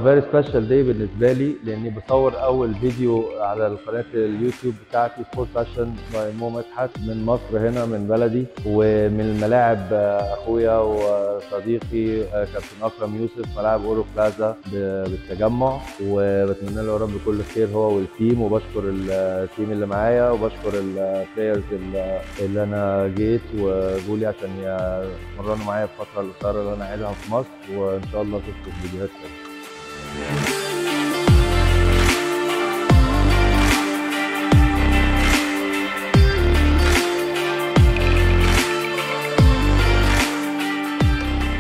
فيري سبيشال داي بالنسبه لي لاني بصور اول فيديو على القناه اليوتيوب بتاعتي سبورت فاشن باي مو مدحت من مصر هنا من بلدي ومن الملاعب آه، اخويا وصديقي آه، كابتن اكرم يوسف ملاعب اورو بلازا ب- بالتجمع وبتمنى له يا رب كل خير هو والتيم وبشكر التيم اللي معايا وبشكر البلايرز اللي انا جيت وجولي عشان يتمرنوا معايا الفتره القصيره اللي انا قاعدها في مصر وان شاء الله اشوفكم في فيديوهات تانية